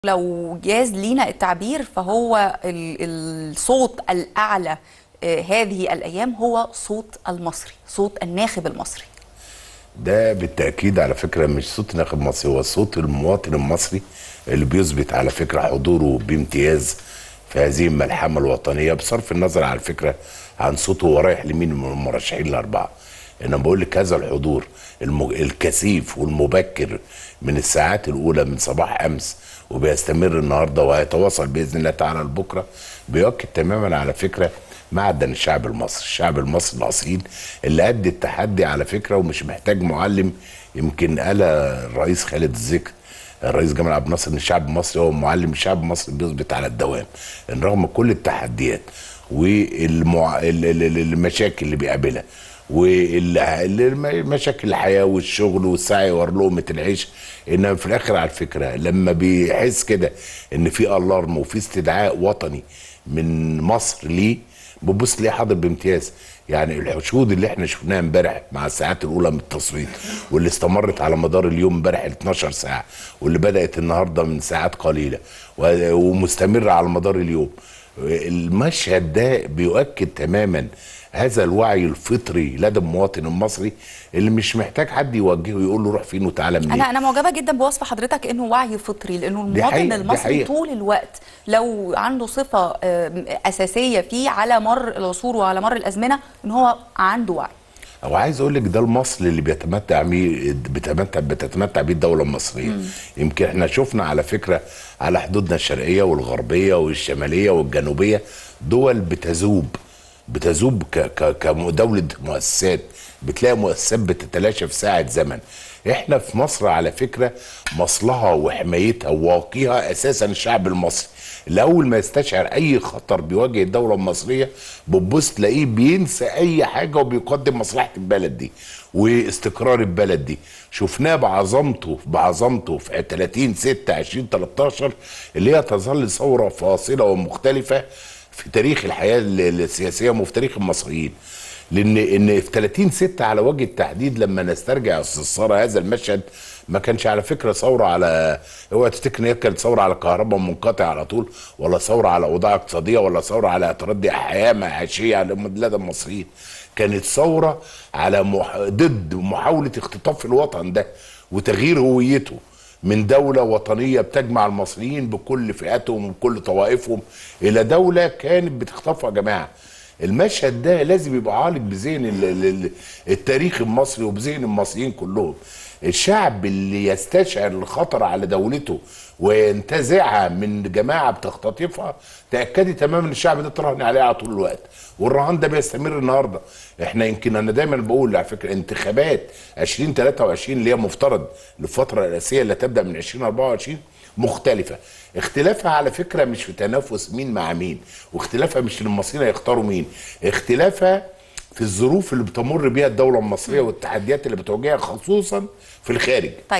لو جاز لينا التعبير فهو ال- الصوت الأعلى آه، هذه الأيام هو صوت المصري صوت الناخب المصري ده بالتأكيد على فكرة مش صوت ناخب مصري هو صوت المواطن المصري اللي بيثبت على فكرة حضوره بامتياز في هذه الملحمة الوطنية بصرف النظر على فكرة عن صوته هو رايح لمين من المرشحين الأربعة أنا بقول لك هذا الحضور الم- الكثيف والمبكر من الساعات الأولى من صباح أمس وبيستمر النهاردة وهيتواصل بإذن الله تعالى لبكرة بيؤكد تماما على فكرة معدن الشعب المصري الشعب المصري الأصيل اللي قد التحدي على فكرة ومش محتاج معلم يمكن قال الرئيس خالد الذكر الرئيس جمال عبد الناصر ان الشعب المصري هو معلم الشعب المصري بيثبت على الدوام ان رغم كل التحديات والمشاكل اللي بيقابلها والمشاكل الحياه والشغل والسعي ورا لقمه العيش انما في الاخر على فكره لما بيحس كده ان في الارم وفي استدعاء وطني من مصر ليه بتبص ليه حاضر بامتياز يعني الحشود اللي احنا شفناها امبارح مع الساعات الاولى من التصويت واللي استمرت على مدار اليوم امبارح ال 12 ساعه واللي بدات النهارده من ساعات قليله و- ومستمره على مدار اليوم المشهد ده بيؤكد تماما هذا الوعي الفطري لدى المواطن المصري اللي مش محتاج حد يوجهه يقول له روح فين وتعالى منين أنا أنا معجبة جدا بوصف حضرتك إنه وعي فطري لأنه دي المواطن حقيقة، دي المصري حقيقة. طول الوقت لو عنده صفة آه، أساسية فيه على مر العصور وعلى مر الأزمنة إن هو عنده وعي او عايز اقول لك ده المصل اللي بيتمتع بيه بتتمتع بتتمتع بيه الدوله المصريه يمكن احنا شفنا على فكره على حدودنا الشرقيه والغربيه والشماليه والجنوبيه دول بتذوب بتذوب ك ك كدوله مؤسسات بتلاقي مؤسسات بتتلاشى في ساعه زمن احنا في مصر على فكره مصلها وحمايتها وواقيها اساسا الشعب المصري اللي اول ما يستشعر اي خطر بيواجه الدوله المصريه بتبص تلاقيه بينسى اي حاجه وبيقدم مصلحه البلد دي واستقرار البلد دي شفناه بعظمته بعظمته في 30 6 20 13 اللي هي تظل ثوره فاصله ومختلفه في تاريخ الحياه ال- السياسيه وفي تاريخ المصريين لان ان في 30 6 على وجه التحديد لما نسترجع استثار هذا المشهد ما كانش على فكره ثوره على اوعى تفتكر ان هي كانت ثوره على كهرباء منقطع على طول ولا ثوره على اوضاع اقتصاديه ولا ثوره على تردي حياه معاشيه على لدى المصريين كانت ثوره على مح... ضد محاوله اختطاف الوطن ده وتغيير هويته من دولة وطنية بتجمع المصريين بكل فئاتهم وبكل طوائفهم إلى دولة كانت بتخطفها يا جماعة المشهد ده لازم يبقى عالق بذهن ال- ال- ال- التاريخ المصري وبذهن المصريين كلهم الشعب اللي يستشعر الخطر على دولته وينتزعها من جماعه بتختطفها تاكدي تماما ان الشعب ده تراهن عليه على طول الوقت والرهان ده بيستمر النهارده احنا يمكن انا دايما بقول على فكره انتخابات 2023 اللي هي مفترض للفتره الرئاسيه اللي تبدا من 2024 مختلفة اختلافها على فكرة مش في تنافس مين مع مين واختلافها مش ان المصريين هيختاروا مين اختلافها في الظروف اللي بتمر بيها الدولة المصرية والتحديات اللي بتواجهها خصوصا في الخارج